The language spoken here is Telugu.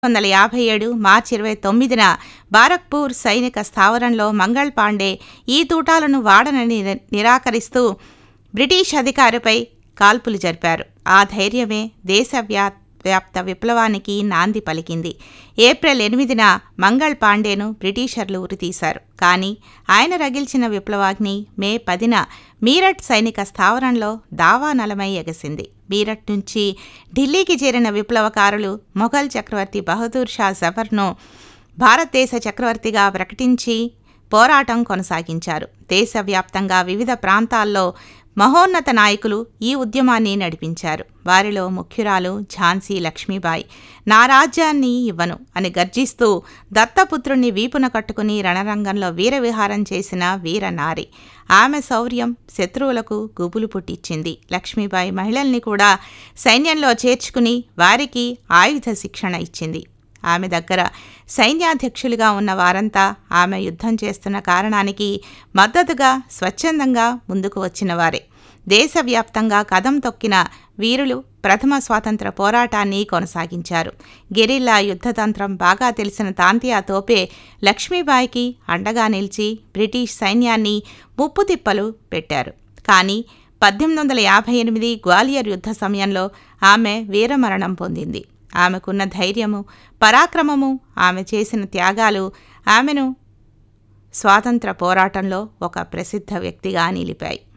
వందల యాభై ఏడు మార్చి ఇరవై తొమ్మిదిన బారక్పూర్ సైనిక స్థావరంలో మంగళ్ పాండే ఈ తూటాలను వాడనని నిర- నిరాకరిస్తూ బ్రిటిష్ అధికారిపై కాల్పులు జరిపారు ఆ ధైర్యమే దేశవ్యా వ్యాప్త విప్లవానికి నాంది పలికింది ఏప్రిల్ ఎనిమిదిన మంగళ్ పాండేను బ్రిటిషర్లు ఉరితీశారు కానీ ఆయన రగిల్చిన విప్లవాగ్ని మే పదిన మీరట్ సైనిక స్థావరంలో దావానలమై ఎగసింది మీరట్ నుంచి ఢిల్లీకి చేరిన విప్లవకారులు మొఘల్ చక్రవర్తి బహదూర్ షా జఫర్ను భారతదేశ చక్రవర్తిగా ప్రకటించి పోరాటం కొనసాగించారు దేశవ్యాప్తంగా వివిధ ప్రాంతాల్లో మహోన్నత నాయకులు ఈ ఉద్యమాన్ని నడిపించారు వారిలో ముఖ్యురాలు ఝాన్సీ లక్ష్మీబాయి నా రాజ్యాన్ని ఇవ్వను అని గర్జిస్తూ దత్తపుత్రుణ్ణి వీపున కట్టుకుని రణరంగంలో వీరవిహారం చేసిన వీరనారి ఆమె శౌర్యం శత్రువులకు గుబులు పుట్టించింది లక్ష్మీబాయి మహిళల్ని కూడా సైన్యంలో చేర్చుకుని వారికి ఆయుధ శిక్షణ ఇచ్చింది ఆమె దగ్గర సైన్యాధ్యక్షులుగా ఉన్న వారంతా ఆమె యుద్ధం చేస్తున్న కారణానికి మద్దతుగా స్వచ్ఛందంగా ముందుకు వచ్చిన వారే దేశవ్యాప్తంగా కదం తొక్కిన వీరులు ప్రథమ స్వాతంత్ర పోరాటాన్ని కొనసాగించారు గెరిల్లా యుద్ధతంత్రం బాగా తెలిసిన తాంతియా తోపే లక్ష్మీబాయికి అండగా నిలిచి బ్రిటిష్ సైన్యాన్ని ముప్పు తిప్పలు పెట్టారు కానీ పద్దెనిమిది వందల యాభై ఎనిమిది గ్వాలియర్ యుద్ధ సమయంలో ఆమె వీరమరణం పొందింది ఆమెకున్న ధైర్యము పరాక్రమము ఆమె చేసిన త్యాగాలు ఆమెను స్వాతంత్ర పోరాటంలో ఒక ప్రసిద్ధ వ్యక్తిగా నిలిపాయి